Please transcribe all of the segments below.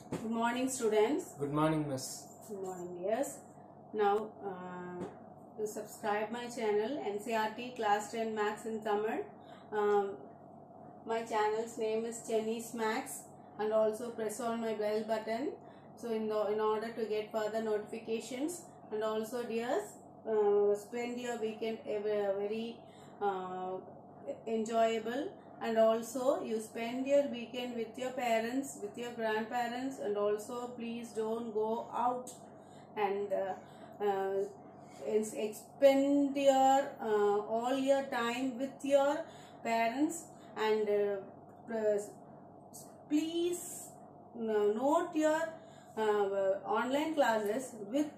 Good morning, students. Good morning, Miss. Good morning, dears. Now, uh, you subscribe my channel NCRT Class 10 Maths in Tamil. Um, my channel's name is Jenny's Max, and also press on my bell button. So, in the in order to get further notifications, and also, dears, uh, spend your weekend a ve- very uh, enjoyable and also you spend your weekend with your parents with your grandparents and also please don't go out and uh, uh, is- expend your uh, all your time with your parents and uh, pres- please uh, note your uh, online classes with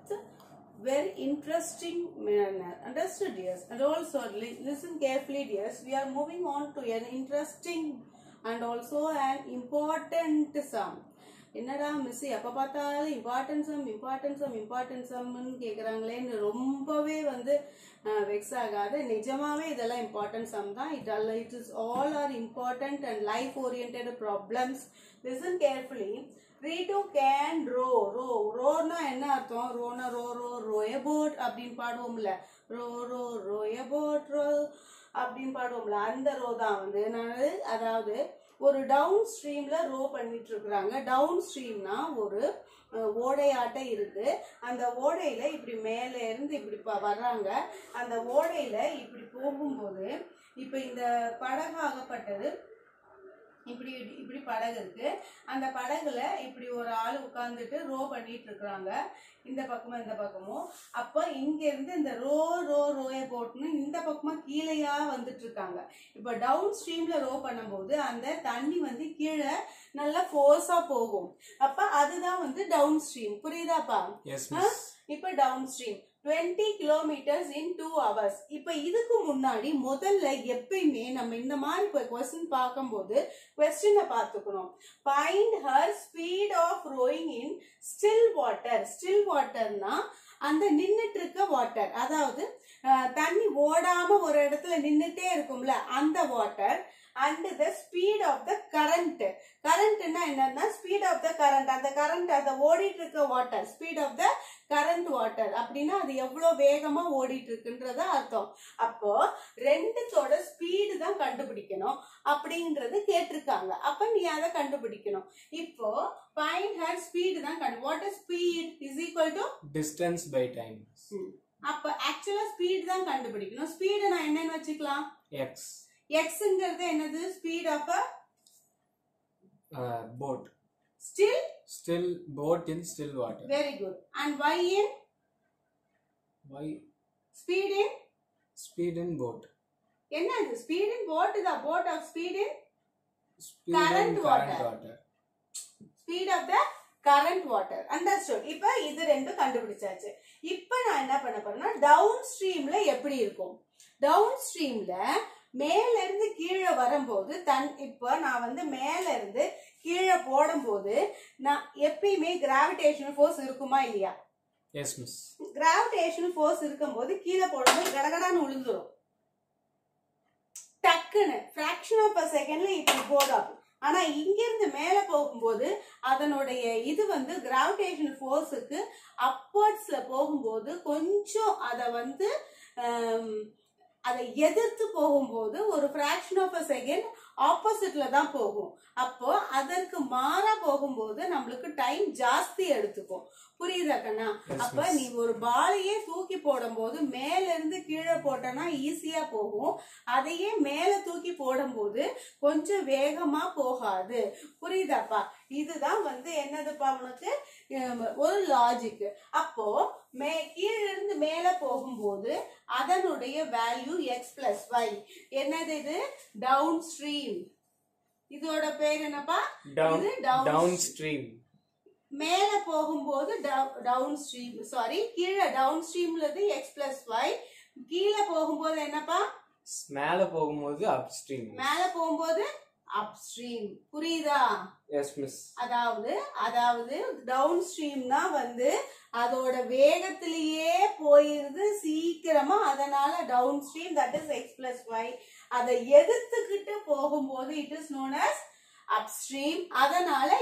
very interesting manner. Understood, dears? And also, li- listen carefully, dears. We are moving on to an interesting and also an important sum. என்னடா miss எப்போ பார்த்தாலும் important sum important sum important சம்னு கேட்குறாங்களேன்னு ரொம்பவே வந்து vex ஆகாது நிஜமாவே இதெல்லாம் இம்பார்ட்டன்ட் சம் தான் it all it is all are important and life orient problems listen carefully read can row row ரோனா என்ன அர்த்தம் ரோனா ரோ ரோ ரோயபோட் அப்படின்னு பாடுவோம்ல ரோ ரோ ரோயபோட் ரோ அப்படின்னு பாடுவோம்ல அந்த ரோ தான் வந்து நான் அதாவது ஒரு டவுன் ஸ்ட்ரீம்ல ரோ பண்ணிட்டு இருக்கிறாங்க டவுன் ஸ்ட்ரீம்னா ஒரு அஹ், ஓடையாட்டம் இருக்கு அந்த ஓடையில இப்படி மேல இருந்து இப்படி ப- வர்றாங்க அந்த ஓடையில இப்படி போகும்போது இப்ப இந்த படகாகப்பட்டது இப்படி இப்படி படகு இருக்கு அந்த படகுல இப்படி ஒரு ஆள் உட்கார்ந்துட்டு ரோ பண்ணிட்டு இருக்கிறாங்க இந்த பக்கமும் இந்த பக்கமும் அப்ப இங்க இருந்து இந்த ரோ ரோ ரோய போட்டுன்னு இந்த பக்கமா கீழேயா வந்துட்டு இருக்காங்க இப்ப டவுன் ஸ்ட்ரீம்ல ரோ பண்ணும்போது அந்த தண்ணி வந்து கீழே நல்லா ஃபோர்ஸா போகும் அப்ப அதுதான் வந்து டவுன் ஸ்ட்ரீம் புரியுதாப்பா Yes, Miss. இப்ப downstream twenty kilometres in two hours இப்ப இதுக்கு முன்னாடி முதல்ல எப்பயுமே நம்ம இந்த மாதிரி கொஸ்டின் பார்க்கும்போது கொஸ்டினை பார்த்துக்கணும் find her speed of rowing in still water still வாட்டர்னா அந்த நின்னுட்டு இருக்க வாட்டர் அதாவது அஹ், தண்ணி ஓடாம ஒரு இடத்துல நின்னுட்டே இருக்கும்ல அந்த water and the speed of the current கரண்ட்னா என்னன்னா ஸ்பீட் ஆஃப் த கரண்ட் அந்த கரண்ட் அந்த ஓடிட்டு இருக்க water speed of the current water அப்படின்னா அது எவ்வளவு வேகமா ஓடிட்டு இருக்குன்றத அர்த்தம் அப்போ ரெண்டுத்தோட ஸ்பீடு தான் கண்டுபிடிக்கணும் அப்படின்றது கேட்டிருக்காங்க அப்ப நீ அதை கண்டுபிடிக்கணும் இப்போ ஃபைண்ட் ஹர் ஸ்பீடு தான் கண்டு what is speed is equal to Distance by time. அப்ப ஆக்சுவலா ஸ்பீடு தான் கண்டுபிடிக்கணும் ஸ்பீடு நான் என்னன்னு வச்சுக்கலாம் X. எக்ஸ்ங்கிறது என்னது speed of a Uh, boat. Still Still boat in still water. Very good and y in Why? Speed in Speed in boat. என்ன இது ஸ்பீட் இன் போட் தான் boat of speed in Speed Current in water. current water. Speed of the current water understood இப்போ இது ரெண்டும் கண்டுபிடிச்சாச்சு இப்போ நான் என்ன பண்ண போறேன்னா டவுன் ஸ்ட்ரீம்ல எப்படி இருக்கும் டவுன் ஸ்ட்ரீம்ல மேல இருந்து கீழே வரும்போது தன் இப்போ நான் வந்து மேல இருந்து கீழே போடும்போது நான் எப்பயுமே கிராவிடேஷனல் ஃபோர்ஸ் இருக்குமா இல்லையா Yes, Miss. கிராவிடேஷனல் ஃபோர்ஸ் இருக்கும்போது கீழே போடும்போது கடகடான்னு விழுந்துரும் டக்குன்னு ஃப்ராக்ஷன் ஆஃப் அ செகண்ட்ல இப்படி போடும் ஆனா இங்க இருந்து மேல போகும்போது அதனுடைய இது வந்து கிராவிடேஷனல் ஃபோர்ஸுக்கு அப்வர்ட்ஸ்ல போகும்போது கொஞ்சம் அதை வந்து ஆம், அதை எதிர்த்து போகும்போது ஒரு ஃப்ராக்ஷன் ஆஃப் அ செகண்ட் ஆப்போசிட்ல தான் போகும் அப்போ அதற்கு மாறா போகும்போது நம்மளுக்கு டைம் ஜாஸ்தி எடுத்துக்கும் புரியுதா கண்ணா Yes, அப்ப miss. நீ ஒரு பாலையே தூக்கி போடும்போது மேல இருந்து கீழே போட்டனா ஈஸியா போகும் அதையே மேல தூக்கி போடும்போது கொஞ்சம் வேகமா போகாது புரியுதாப்பா இதுதான் வந்து என்னதுப்பா உனக்கு ஹம், ஒரு லாஜிக் அப்போ மே கீழ இருந்து மேல போகும்போது அதனுடைய வேல்யூ எக்ஸ் பிளஸ் ஒய் என்னது இது டவுன் ஸ்ட்ரீம் இதோட பேர் என்னப்பா Down. இது down Downstream. மேல போகும்போது டவுன் ஸ்ட்ரீம் சாரி கீழே டவுன் ஸ்ட்ரீம்ல இருந்து எக்ஸ் பிளஸ் ஒய் கீழே போகும்போது என்னப்பா மேல போகும்போது upstream. மேல போகும்போது அப் ஸ்ட்ரீம் புரியுதா Yes, Miss. அதாவது அதாவது டவுன் ஸ்ட்ரீம்னா வந்து அதோட வேகத்திலேயே போயிருது சீக்கிரமா அதனால downstream that is X plus Y அதை எதிர்த்துக்கிட்டு போகும்போது it is known as upstream அதனால எக்ஸ்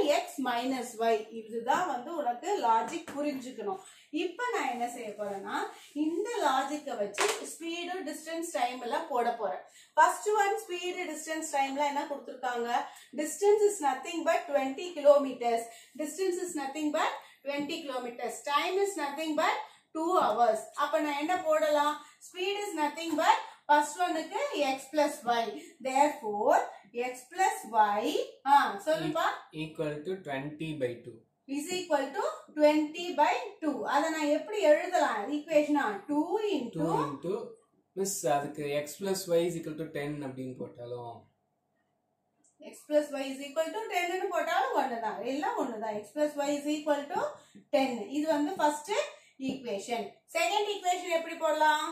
மைனஸ் ஒய் இதுதான் வந்து உனக்கு லாஜிக் புரிஞ்சுக்கணும் இப்போ நான் என்ன செய்ய போறேன்னா இந்த லாஜிக்கை வச்சு ஸ்பீடு டிஸ்டன்ஸ் டைம் எல்லாம் போட போறேன் ஃபர்ஸ்ட் ஒன் ஸ்பீடு டிஸ்டன்ஸ் டைம்ல என்ன கொடுத்துருக்காங்க distance is nothing but twenty kilometres distance is nothing but twenty kilometres time is nothing but two hours அப்ப நான் என்ன போடலாம் speed is nothing but first ஒன்னுக்கு X plus Y therefore X plus Y ஆ சொல்லுப்பா equal to twenty by two is equal to twenty by two அதை நான் எப்படி எழுதலாம் ஈக்குவேஷனா two two into into miss அதுக்கு X plus Y is equal to ten அப்படின்னு போட்டாலும் X plus Y is equal to டென்னு போட்டாலும் ஒன்று தான் எல்லாம் ஒன்று தான் X plus Y is equal to ten இது வந்து ஃபர்ஸ்ட் ஈக்குவேஷன் செகண்ட் ஈக்குவேஷன் எப்படி போடலாம்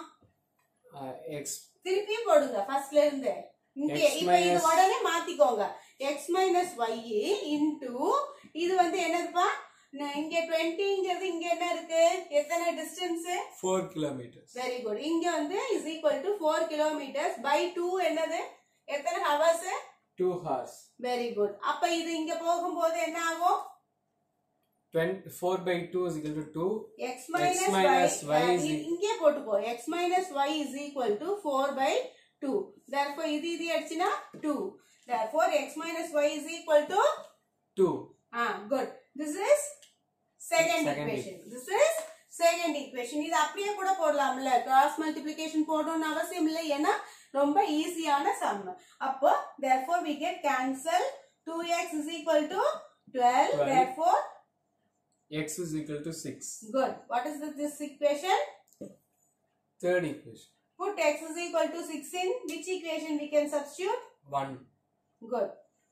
எக்ஸ் திருப்பியும் போடுங்க ஃபர்ஸ்ட்ல இருந்து இங்க X இப்போ இது minus- உடனே மாத்திக்கோங்க எக்ஸ் மைனஸ் ஒய் இன்டூ இது வந்து என்னதுப்பா ந- இங்க டுவெண்ட்டிங்கிறது இங்க என்ன இருக்கு எத்தனை distance four kilometres very good இங்க வந்து is equal to four kilometres by two என்னது எத்தனை hours two hours very good அப்ப இது இங்க போகும்போது என்ன ஆகும் twenty four by two is equal to two X minus minus y Y is e- இங்கே போட்டுக்கோ X minus Y is equal to four by two therefore இது இது அடிச்சுனா two therefore X minus Y is equal to two ah good this is second Second equation this is second equation இது அப்படியே கூட போடலாம்ல cross multiplication போடணும்னு அவசியம் இல்லை ஏன்னா ரொம்ப ஈஸியான சம் அப்போ therefore we get cancel 2x is equal to 12 12. therefore x is equal to six good what is the, this equation third equation put x is equal to 6 in which equation we can substitute one good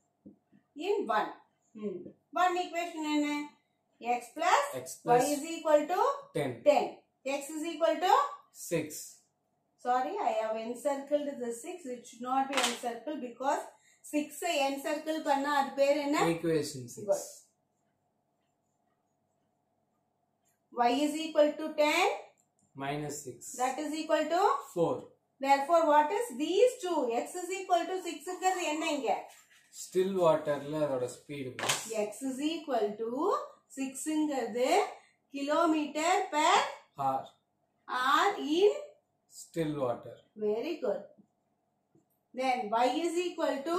in 1 hmm. one equation என்ன x plus x y plus is equal to ten 10 x is equal to six sorry I have encircled the 6 it should not be encircled because 6 ஐ encircle பண்ணா அது பேர் என்ன equation Good. Six y is equal to 10 minus six that is equal to four therefore what is these two x is equal to 6 ங்கிறது என்ன இங்க still வாட்டர்ல அதோட speed x is equal to 6 ங்கிறது kilometre per hour hour in still water very good then y is equal to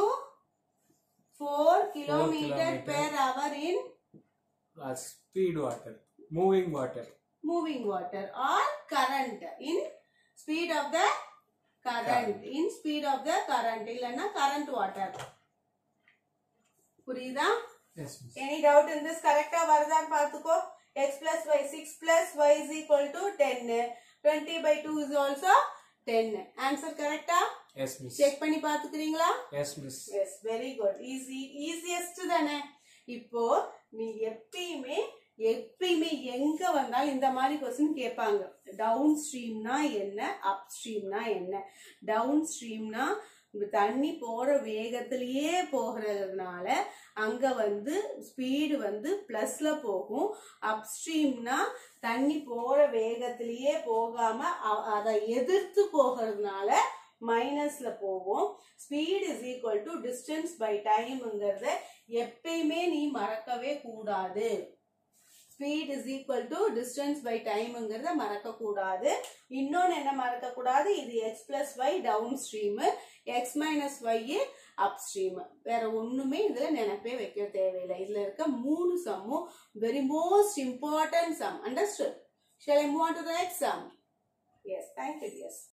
4 kilometer kilometer. per hour in speed water moving water moving water or current in speed of the current in speed of the current இல்லைன்னா current water புரியுதா yes any doubt in this கரெக்டா வருதான்னு பார்த்துக்கோ x plus y 6 plus y is equal to 10 20 by 2 is also 10 answer கரெக்டா yes miss check பண்ணி பார்த்துக்கிறீங்களா yes miss yes very good easy easiest தானே இப்போ நீ எப்பயுமே எப்பயுமே எங்க வந்தாலும் இந்த மாதிரி கொஸ்டின் கேட்பாங்க டவுன் ஸ்ட்ரீம்னா என்ன அப் ஸ்ட்ரீம்னா என்ன டவுன் ஸ்ட்ரீம்னா தண்ணி போற வேகத்திலேயே போகிறதுனால அங்க வந்து ஸ்பீடு வந்து பிளஸ்ல போகும் அப் ஸ்ட்ரீம்னா தண்ணி போற வேகத்திலேயே போகாம அ- அதை எதிர்த்து போகிறதுனால மைனஸ்ல போகும் speed is equal to distance by டைம்ங்கிறத எப்பயுமே நீ மறக்கவே கூடாது speed is equal to distance by டைம்ங்கிறத மறக்க கூடாது இன்னொன்னு என்ன மறக்க கூடாது இது x plus y downstream x minus y upstream வேற ஒண்ணுமே இதுல நினைப்பே வைக்க தேவையில்லை இதுல இருக்க மூணு சம்மும் very most important sum understood shall I move on to the next sum yes thank you S